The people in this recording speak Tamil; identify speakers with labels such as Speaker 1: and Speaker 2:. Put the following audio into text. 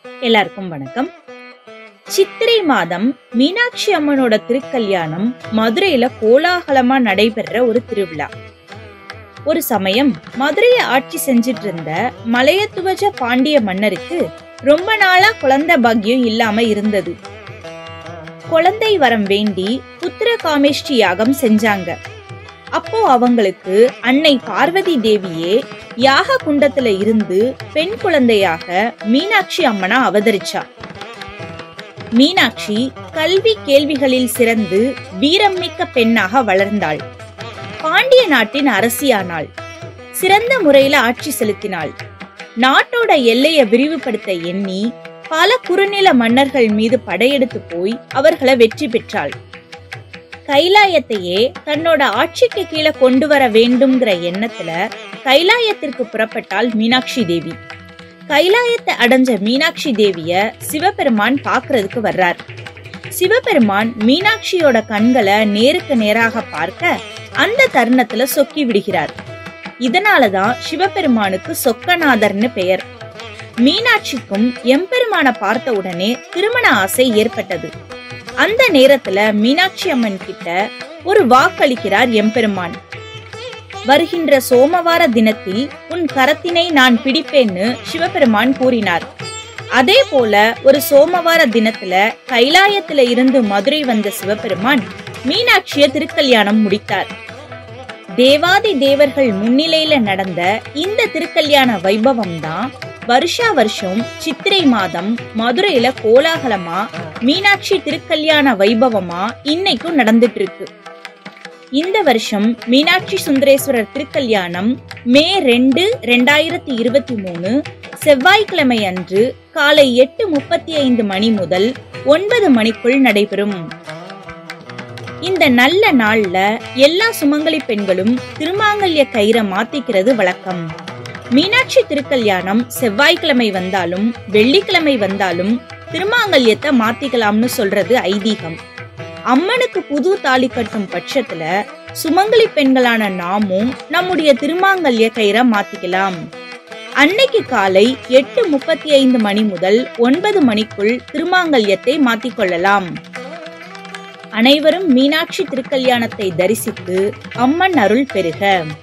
Speaker 1: எல்லாருக்கும் வணக்கம் சித்திரை மாதம் மீனாட்சி அம்மனோட திருக்கல்யாணம் மதுரையில கோலாகலமா நடைபெற ஒரு திருவிழா ஒரு சமயம் மதுரையை ஆட்சி செஞ்சிட்டு இருந்த மலையத்துவஜ பாண்டிய மன்னருக்கு ரொம்ப நாளா குழந்தை பாக்கியம் இல்லாம இருந்தது குழந்தை வரம் வேண்டி புத்திர காமேஷ்டி யாகம் செஞ்சாங்க அப்போ அவங்களுக்கு அன்னை பார்வதி தேவியே யாக குண்டத்துல இருந்து பெண் குழந்தையாக மீனாட்சி அம்மனா அவதரிச்சா மீனாட்சி கல்வி கேள்விகளில் சிறந்து வீரம்மிக்க பெண்ணாக வளர்ந்தாள் பாண்டிய நாட்டின் அரசியானாள் சிறந்த முறையில ஆட்சி செலுத்தினாள் நாட்டோட எல்லையை விரிவுபடுத்த எண்ணி பல குறுநில மன்னர்கள் மீது படையெடுத்து போய் அவர்களை வெற்றி பெற்றாள் கைலாயத்தையே தன்னோட ஆட்சிக்கு கீழே கொண்டு வர வேண்டும்ங்கிற எண்ணத்துல கைலாயத்திற்கு புறப்பட்டாள் மீனாட்சி தேவி கைலாயத்தை அடைஞ்ச மீனாட்சி தேவிய சிவபெருமான் பார்க்கறதுக்கு வர்றார் சிவபெருமான் மீனாட்சியோட கண்களை நேருக்கு நேராக பார்க்க அந்த தருணத்துல சொக்கி விடுகிறார் இதனாலதான் சிவபெருமானுக்கு சொக்கநாதர்னு பெயர் மீனாட்சிக்கும் எம்பெருமான பார்த்த உடனே திருமண ஆசை ஏற்பட்டது அந்த நேரத்துல மீனாட்சி அம்மன் கிட்ட ஒரு வாக்களிக்கிறார் எம்பெருமான் வருகின்ற சோமவார தினத்தில் உன் கரத்தினை நான் பிடிப்பேன்னு சிவபெருமான் கூறினார் அதே போல ஒரு சோமவார தினத்துல கைலாயத்துல இருந்து மதுரை வந்த சிவபெருமான் மீனாட்சிய திருக்கல்யாணம் முடித்தார் தேவாதி தேவர்கள் முன்னிலையில நடந்த இந்த திருக்கல்யாண வைபவம் தான் வருஷா வருஷம் சித்திரை மாதம் மதுரையில கோலாகலமா மீனாட்சி திருக்கல்யாண வைபவமா இன்னைக்கும் நடந்துட்டு இருக்கு இந்த வருஷம் மீனாட்சி சுந்தரேஸ்வரர் திருக்கல்யாணம் மே ரெண்டு ரெண்டாயிரத்தி இருபத்தி மூணு செவ்வாய்க்கிழமை அன்று காலை எட்டு முப்பத்தி ஐந்து மணி முதல் ஒன்பது மணிக்குள் நடைபெறும் இந்த நல்ல நாள்ல எல்லா சுமங்கலி பெண்களும் திருமாங்கல்ய கயிறை மாத்திக்கிறது வழக்கம் மீனாட்சி திருக்கல்யாணம் செவ்வாய்க்கிழமை வந்தாலும் வெள்ளிக்கிழமை வந்தாலும் திருமாங்கல்யத்தை மாத்திக்கலாம்னு சொல்றது ஐதீகம் அம்மனுக்கு புது தாலி கட்டும் பட்சத்துல சுமங்கலி பெண்களான நாமும் நம்முடைய திருமாங்கல்ய கயிறை மாத்திக்கலாம் அன்னைக்கு காலை எட்டு முப்பத்தி ஐந்து மணி முதல் ஒன்பது மணிக்குள் திருமாங்கல்யத்தை மாத்திக்கொள்ளலாம் அனைவரும் மீனாட்சி திருக்கல்யாணத்தை தரிசித்து அம்மன் அருள் பெறுக